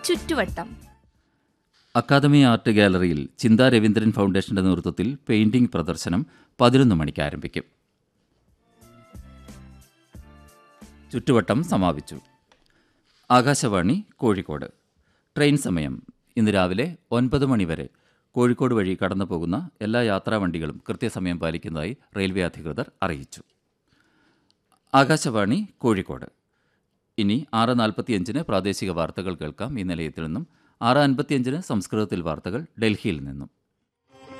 ചുറ്റുവട്ടം academy art ഗാലറിയിൽ ചിന്താ രവീന്ദ്രൻ ഫൗണ്ടേഷന്റെ നേതൃത്വത്തിൽ പെയിന്റിംഗ് പ്രദർശനം പതിനൊന്ന് മണിക്ക് ആരംഭിക്കും ചുറ്റുവട്ടം സമാപിച്ചു ആകാശവാണി കോഴിക്കോട് ട്രെയിൻ സമയം ഇന്ന് രാവിലെ ഒൻപത് മണി വരെ കോഴിക്കോട് വഴി കടന്നു പോകുന്ന എല്ലാ യാത്രാവണ്ടികളും കൃത്യസമയം പാലിക്കുന്നതായി റെയിൽവേ അധികൃതർ അറിയിച്ചു ആകാശവാണി കോഴിക്കോട് ഇനി ആറ് നാൽപ്പത്തിയഞ്ചിന് പ്രാദേശിക വാർത്തകൾ കേൾക്കാം ഈ നിലയത്തിൽ നിന്നും ആറ് അൻപത്തിയഞ്ചിന് സംസ്കൃതത്തിൽ വാർത്തകൾ ഡൽഹിയിൽ നിന്നും